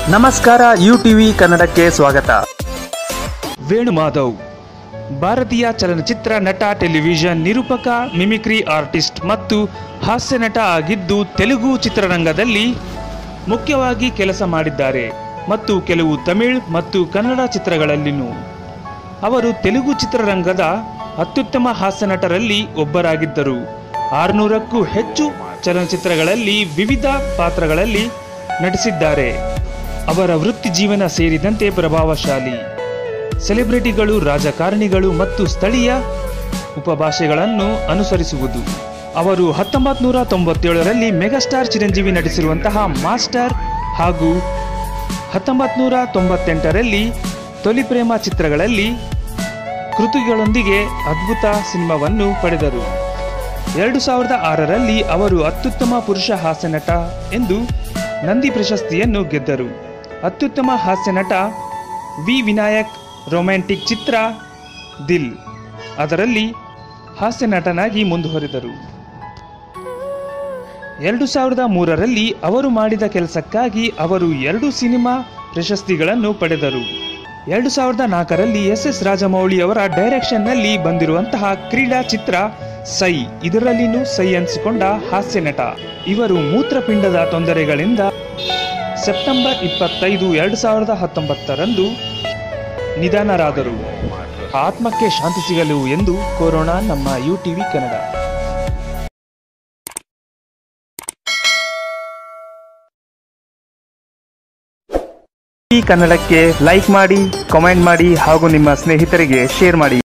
ನಮಸ್ಕಾರ you TV ಕನ್ನಡಕ್ಕೆ ಸ್ವಾಗತ ವೇಣು ಮಾಧವ್ ಭಾರತೀಯ ಚಲನಚಿತ್ರ ನಟ ಟೆಲಿವಿಷನ್ ನಿರೂಪಕ ಮಿಮಿಕ್ರಿ ಆರ್ಟಿಸ್ಟ್ ಮತ್ತು ಹಾಸ್ಯ ನಟ ಆಗಿದ್ದು ತೆಲುಗು ಚಿತ್ರರಂಗದಲ್ಲಿ ಮುಖ್ಯವಾಗಿ ಕೆಲಸ ಮಾಡಿದ್ದಾರೆ ಮತ್ತು ಕೆಲವು ತಮಿಳ್ ಮತ್ತು ಕನ್ನಡ ಚಿತ್ರಗಳಲ್ಲಿನೂ ಅವರು ತೆಲುಗು ಚಿತ್ರರಂಗದ ಅತ್ಯುತ್ತಮ ಹಾಸ್ಯ ನಟರಲ್ಲಿ ಒಬ್ಬರಾಗಿದ್ದರು ಆರುನೂರಕ್ಕೂ ಹೆಚ್ಚು ಚಲನಚಿತ್ರಗಳಲ್ಲಿ ವಿವಿಧ ಪಾತ್ರಗಳಲ್ಲಿ ನಟಿಸಿದ್ದಾರೆ ಅವರ ವೃತ್ತಿ ಜೀವನ ಸೇರಿದಂತೆ ಪ್ರಭಾವಶಾಲಿ ಸೆಲೆಬ್ರಿಟಿಗಳು ರಾಜಕಾರಣಿಗಳು ಮತ್ತು ಸ್ಥಳೀಯ ಉಪಭಾಷೆಗಳನ್ನು ಅನುಸರಿಸುವುದು ಅವರು ಹತ್ತೊಂಬತ್ತು ನೂರ ತೊಂಬತ್ತೇಳರಲ್ಲಿ ಮೆಗಾಸ್ಟಾರ್ ಚಿರಂಜೀವಿ ನಟಿಸಿರುವಂತಹ ಮಾಸ್ಟರ್ ಹಾಗೂ ಹತ್ತೊಂಬತ್ತು ನೂರ ತೊಂಬತ್ತೆಂಟರಲ್ಲಿ ತೊಲಿ ಪ್ರೇಮ ಚಿತ್ರಗಳಲ್ಲಿ ಕೃತಿಗಳೊಂದಿಗೆ ಅದ್ಭುತ ಸಿನಿಮಾವನ್ನು ಪಡೆದರು ಎರಡು ಸಾವಿರದ ಆರರಲ್ಲಿ ಅವರು ಅತ್ಯುತ್ತಮ ಪುರುಷ ಹಾಸ್ಯ ನಟ ಎಂದು ನಂದಿ ಪ್ರಶಸ್ತಿಯನ್ನು ಗೆದ್ದರು ಅತ್ಯುತ್ತಮ ಹಾಸ್ಯ ನಟ ವಿ ವಿನಾಯಕ್ ರೊಮ್ಯಾಂಟಿಕ್ ಚಿತ್ರ ದಿಲ್ ಅದರಲ್ಲಿ ಹಾಸ್ಯ ನಟನಾಗಿ ಮುಂದುವರೆದರು ಎರಡು ಸಾವಿರದ ಮೂರರಲ್ಲಿ ಅವರು ಮಾಡಿದ ಕೆಲಸಕ್ಕಾಗಿ ಅವರು ಎರಡು ಸಿನಿಮಾ ಪ್ರಶಸ್ತಿಗಳನ್ನು ಪಡೆದರು ಎರಡು ಸಾವಿರದ ನಾಲ್ಕರಲ್ಲಿ ಎಸ್ ಎಸ್ ರಾಜಮೌಳಿ ಅವರ ಡೈರೆಕ್ಷನ್ನಲ್ಲಿ ಬಂದಿರುವಂತಹ ಕ್ರೀಡಾ ಚಿತ್ರ ಸೈ ಇದರಲ್ಲಿನೂ ಸೈ ಅನಿಸಿಕೊಂಡ ಹಾಸ್ಯ ನಟ ಇವರು ಮೂತ್ರಪಿಂಡದ ತೊಂದರೆಗಳಿಂದ ಸೆಪ್ಟೆಂಬರ್ ಇಪ್ಪತ್ತೈದು ಎರಡು ಸಾವಿರದ ಹತ್ತೊಂಬತ್ತರಂದು ನಿಧನರಾದರು ಆತ್ಮಕ್ಕೆ ಶಾಂತಿ ಸಿಗಲು ಎಂದು ಕೋರೋಣ ನಮ್ಮ ಯು ಟಿವಿ ಕನ್ನಡ ಈ ಕನ್ನಡಕ್ಕೆ ಲೈಕ್ ಮಾಡಿ ಕಾಮೆಂಟ್ ಮಾಡಿ ಹಾಗೂ ನಿಮ್ಮ ಸ್ನೇಹಿತರಿಗೆ ಶೇರ್ ಮಾಡಿ